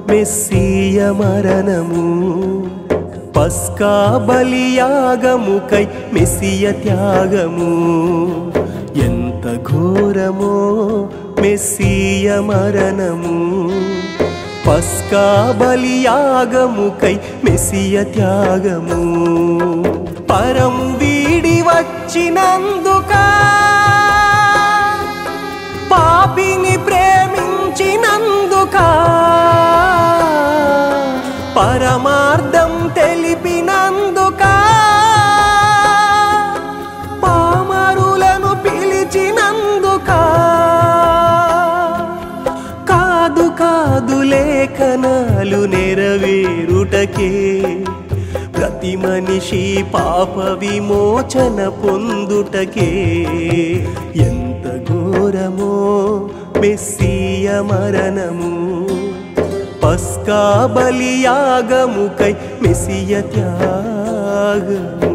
మెస్సీయ మరణము పస్కా బలియాగముకై మెస్సియ త్యాగము ఎంత ఘోరమో మెస్సీయ మరణము పస్కా బలియాగముకై మెస్సియ త్యాగము పరం వీడి వచ్చినందుక పాపిని ప్రేమించినందుక పరమార్థం తెలిపినందుక పామరులను పిలిచినందుక కాదు కాదు లేఖనాలు నెరవేరుటకే ప్రతి మనిషి పాప విమోచన పొందుటకే ఎంత ఘోరమో మెస్సీయ మరణము పస్కా బలియాగముకై మెస్సియ త్యాగము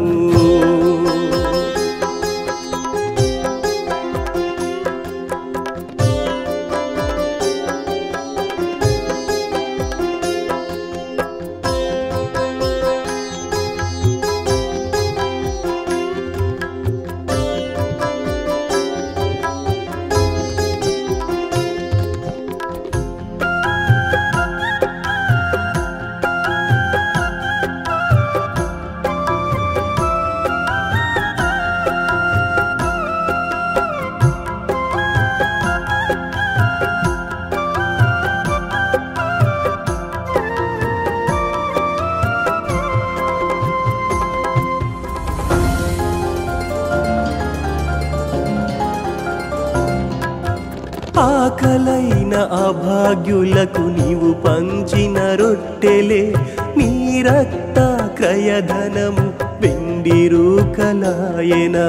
ఆకలైన అభాగ్యులకు నీవు పంచిన రొట్టెలే నీ రక్త క్రయధనము వెండి రూకలాయనా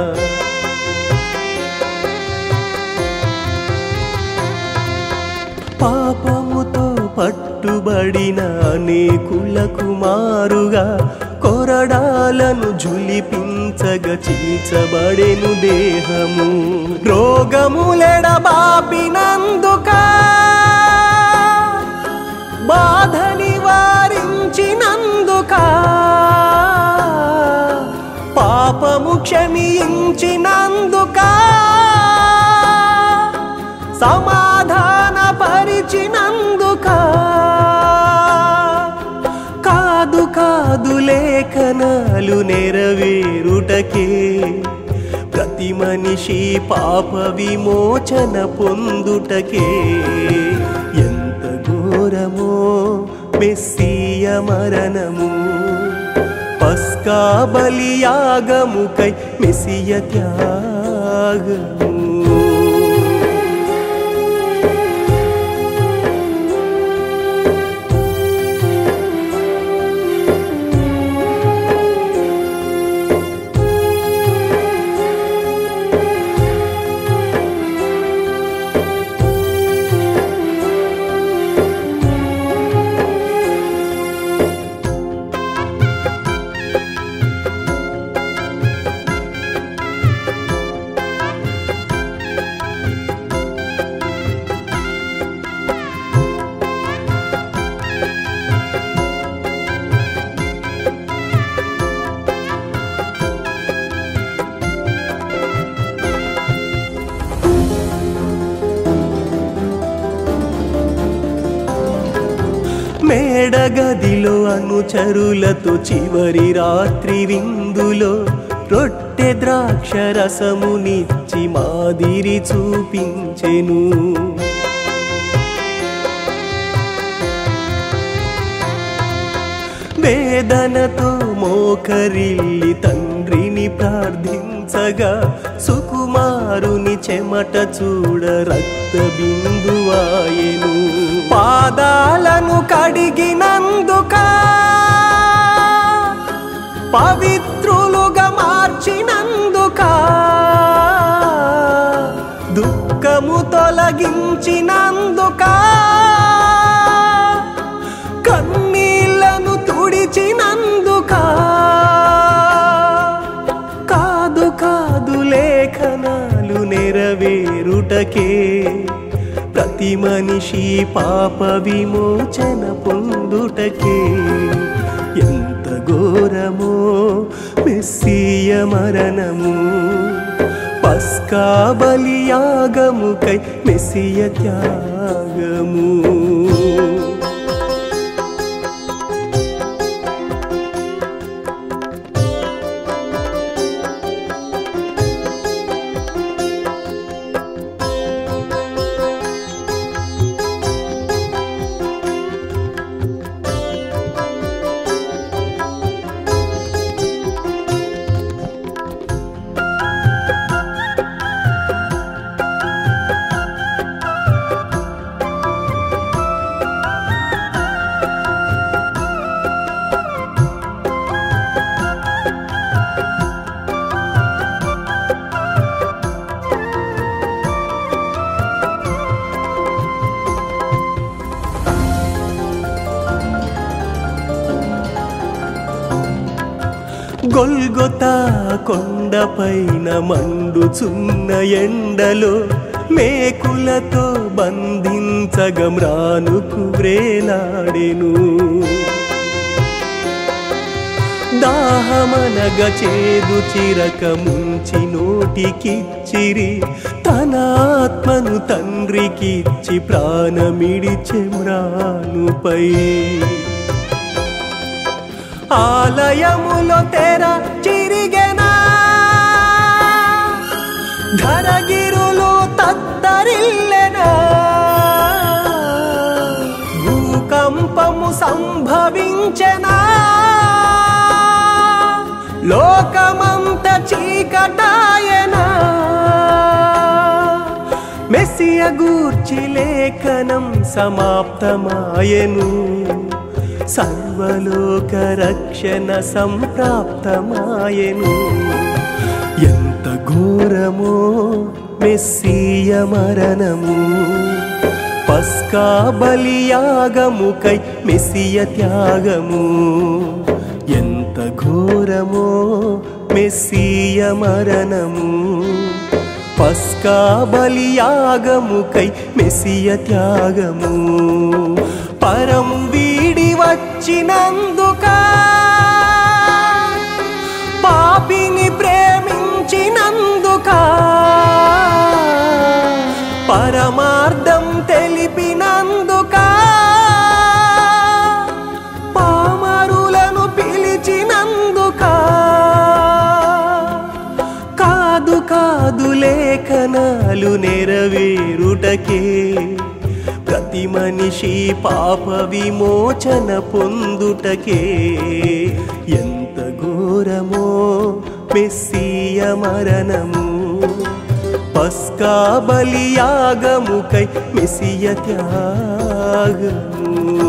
పాపముతో పట్టుబడిన అనేకులకు మారుగా కొరడాలను జులిపించగ చీల్చబడెను దేహము రోగములెడబాపినందుక బాధ నివారించినందుక పాపము క్షమించినందుక సమాధాన పరిచినందుక కాదు కాదు లేఖనాలు నెరవేరుటకే ప్రతి మనిషి పాప విమోచన పొందుటకే ఎంత ఘోరమో మెస్సీయ మరణము పస్కా బలియాగముకై మెస్సియ త్యాగము మేడగదిలో అనుచరులతో చివరి రాత్రి విందులో రొట్టె ద్రాక్ష రసమునిచ్చి మాదిరి చూపించెను వేదనతో మోకరిల్లి తండ్రిని ప్రార్థించగా సుకుమారుని చెమట చూడ రక్త బిందువాయెను పాదాలను కడిగినందుక పవిత్రులుగా మార్చినందుక దుఃఖము తొలగించినందుక కన్నీళ్లను తుడిచినందుక కాదు కాదు లేఖనాలు నెరవేరుటకే ప్రతి ప్రతి మనిషి పాప విమోచన పొందుటకే ఎంత ఘోరమో మెస్సియ మరణము పస్కా బలియాగముకై మెస్సియ త్యాగము గొల్గొతా కొండపైన మండుచున్న ఎండలో మేకులతో బంధించగమ్రానుకు వ్రేలాడెను దాహమనగ చేదు చిరక ముంచి నోటికిచ్చిరి తన ఆత్మను తండ్రికిచ్చి ప్రాణమిడిచెమ్రానుపై ఆలయములో తెర చిరిగెనా ధరగిరులు తత్తరిల్లెనా భూకంపము సంభవించెనా లోకమంత చీకటాయనా మెస్సియ గూర్చి లేఖనం సమాప్తమాయను సర్వలోక రక్షణ సంప్రాప్తమాయను ఎంత ఘోరమో మెస్సియ మరణము పస్కా బలియాగముకై మెస్సియ త్యాగము ఎంత ఘోరమో మెస్సియ మరణము పస్కా బలియాగముకై మెస్సియ త్యాగము పరం వీడి వచ్చినందుక పాపిని ప్రేమించినందుక పరమార్థం తెలిపినందుక పామరులను పిలిచినందుక కాదు కాదు లేఖనాలు నెరవేరుటకే ప్రతి మనిషి పాప విమోచన పొందుటకే ఎంత ఘోరమో మెస్సియ మరణము పస్కా బలియాగముకై మెస్సియ త్యాగము